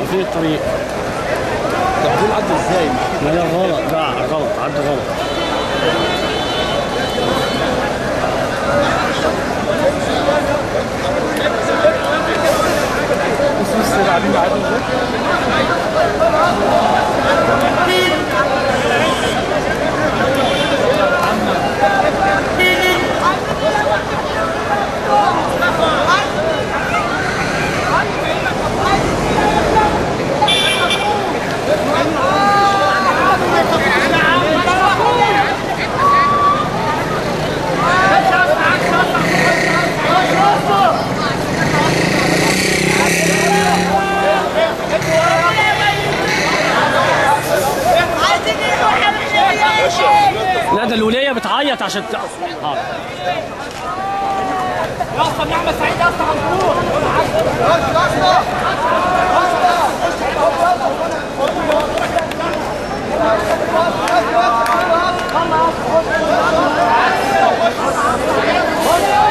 في الطريق طب دول عدوا ازاي؟ ما ده غلط لا غلط عدى غلط بص بص قاعدين عدوا ازاي؟ لا ده الولية بتعيط عشان ت... حاضر Hadi